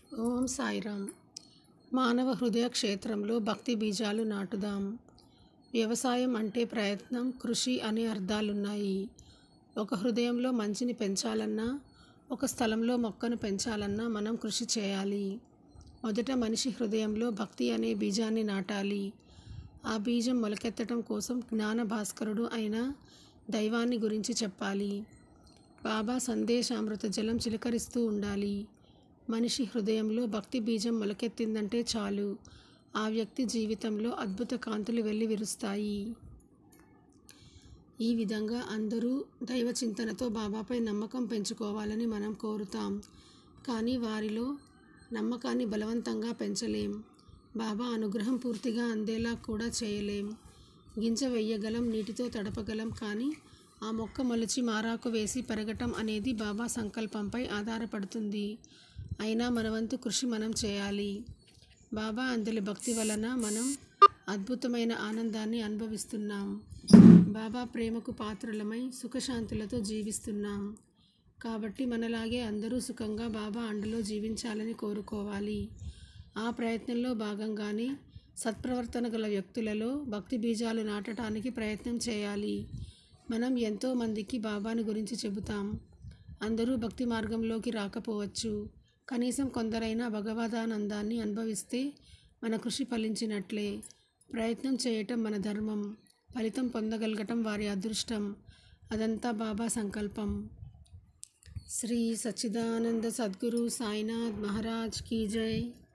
ఓం సాయిరామ్ మానవ హృదయ క్షేత్రంలో భక్తి బీజాలు నాటుదాం వ్యవసాయం అంటే ప్రయత్నం కృషి అనే అర్థాలున్నాయి ఒక హృదయంలో మంచిని పెంచాలన్నా ఒక స్థలంలో మొక్కను పెంచాలన్నా మనం కృషి చేయాలి మొదట మనిషి హృదయంలో భక్తి అనే బీజాన్ని నాటాలి ఆ బీజం మొలకెత్తడం కోసం జ్ఞాన భాస్కరుడు అయిన దైవాన్ని గురించి చెప్పాలి బాబా సందేశామృత జలం చిలకరిస్తూ ఉండాలి మనిషి హృదయంలో భక్తి బీజం మొలకెత్తిందంటే చాలు ఆ వ్యక్తి జీవితంలో అద్భుత కాంతులు వెళ్ళి విరుస్తాయి ఈ విధంగా అందరూ దైవ చింతనతో బాబాపై నమ్మకం పెంచుకోవాలని మనం కోరుతాం కానీ వారిలో నమ్మకాన్ని బలవంతంగా పెంచలేం బాబా అనుగ్రహం పూర్తిగా అందేలా కూడా చేయలేం గింజ వెయ్యగలం నీటితో తడపగలం కానీ ఆ మొక్క మొలిచి మారాకు వేసి పెరగటం అనేది బాబా సంకల్పంపై ఆధారపడుతుంది అయినా మన వంతు కృషి మనం చేయాలి బాబా అందరి భక్తి వలన మనం అద్భుతమైన ఆనందాన్ని అనుభవిస్తున్నాం బాబా ప్రేమకు పాత్రలమై సుఖశాంతులతో జీవిస్తున్నాం కాబట్టి మనలాగే అందరూ సుఖంగా బాబా అండలో జీవించాలని కోరుకోవాలి ఆ ప్రయత్నంలో భాగంగానే సత్ప్రవర్తన గల వ్యక్తులలో భక్తి బీజాలు నాటడానికి ప్రయత్నం చేయాలి మనం ఎంతో మందికి బాబాని గురించి చెబుతాం అందరూ భక్తి మార్గంలోకి రాకపోవచ్చు కనీసం కొందరైనా భగవదానందాన్ని అనుభవిస్తే మన కృషి ఫలించినట్లే ప్రయత్నం చేయటం మన ధర్మం ఫలితం పొందగలగటం వారి అదృష్టం అదంతా బాబా సంకల్పం శ్రీ సచ్చిదానంద సద్గురు సాయినాథ్ మహారాజ్ కీ జై